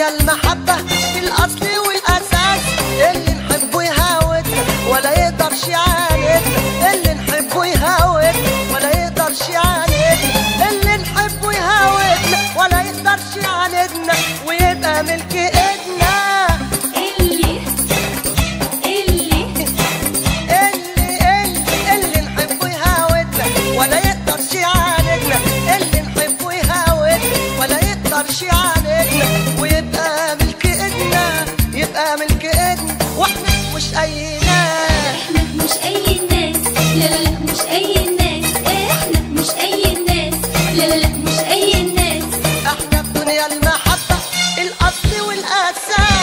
دنيا المحبة في الأصل والأساس اللي نحبه يهاودنا ولا يقدرش يعاندنا اللي نحبه يهاودنا ولا يقدرش يعاندنا اللي نحبه يهاودنا ولا يقدرش يعاندنا ويبقى ملك ايدنا اللي اللي اللي اللي اللي نحبه يهاودنا ولا يقدرش يعاندنا اللي نحبه يهاودنا ولا يقدرش يعاندنا ويبقى ملك ايدنا يبقى ملك ايدنا واحنا مش اي ناس احنا مش اي الناس لا لا لا مش اي الناس احنا مش اي الناس لا لا لا مش اي الناس احنا في دنيا المحبة الاصل والاساس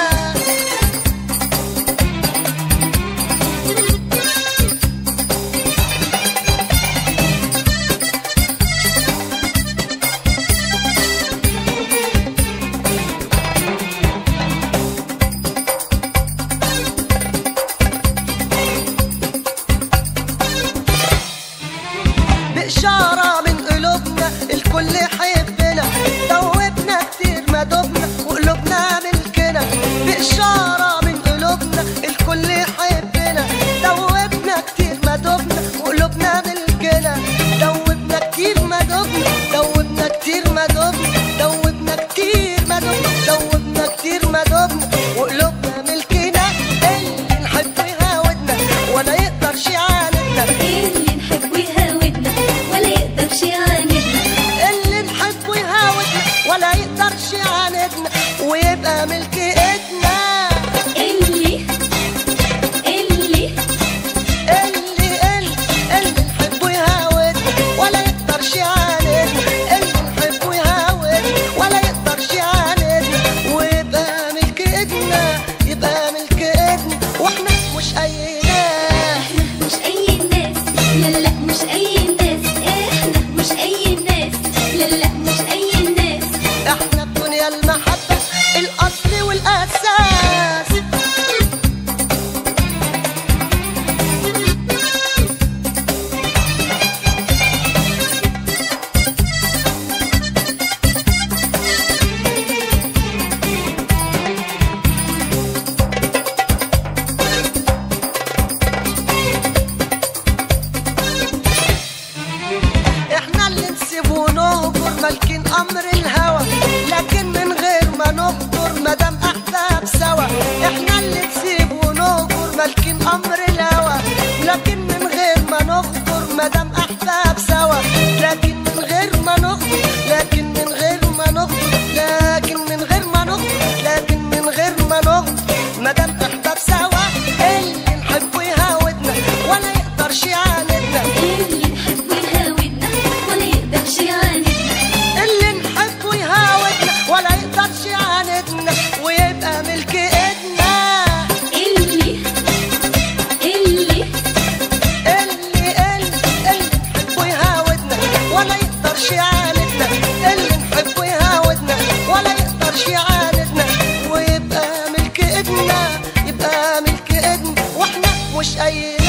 بإشارة من قلوبنا الكل يحبنا دوبنا كتير ما دبنا وقلوبنا ملكنا بإشارة من قلوبنا الكل يحبنا دوبنا كتير ما دبنا وقلوبنا ملكنا دوبنا كتير ما دبنا دوبنا كتير ما دبنا دوبنا كتير ما دبنا دوبنا كتير ما دبنا وقلوبنا ملكنا اللي نحب يهاودنا ولا يقدرش يعاندنا اللي نحبه يهاودنا ولا يقدرش يعاندنا اللي نحبه يهاودنا ولا يقدرش يعاندنا ويبقى ملك ايدنا اللي اللي اللي اللي اللي نحبه يهاودنا ولا يقدرش يعاندنا اللي نحبه يهاودنا ولا يقدرش يعاندنا ويبقى ملك ايدنا يبقى ملك ايدنا واحنا مش اي ناس احنا مش اي الناس لا لا لا مش اي الناس احنا مش اي الناس لا لا لا مش اي الناس احنا في دنيا المحبة الاصل والاساس احنا اللي نسيب ونهجر مالكين امر الهوى لكن من غير ما نهجر مدام احباب سوا احنا اللي نسيب ونهجر مالكين امر الهوى لكن من غير ما نهجر مدام احباب سوا لكن من غير ما نهجر لكن من غير ما نهجر لكن من غير ما نهجر لكن من غير ما نهجر مدام احباب سوا اللي نحبه يهاودنا ولا يقدرش يعاندنا اللي نحبه يهاودنا ولا يقدرش يعاندنا اللي نحبه يهاودنا ولا يقدرش يعاندنا ويبقى ملك ايدنا اللي اللي اللي اللي اللي نحبه يهاودنا ولا يقدرش يعاندنا اللي نحبه يهاودنا ولا يقدرش يعاندنا ويبقى ملك ايدنا يبقى ملك ايدنا واحنا مش اي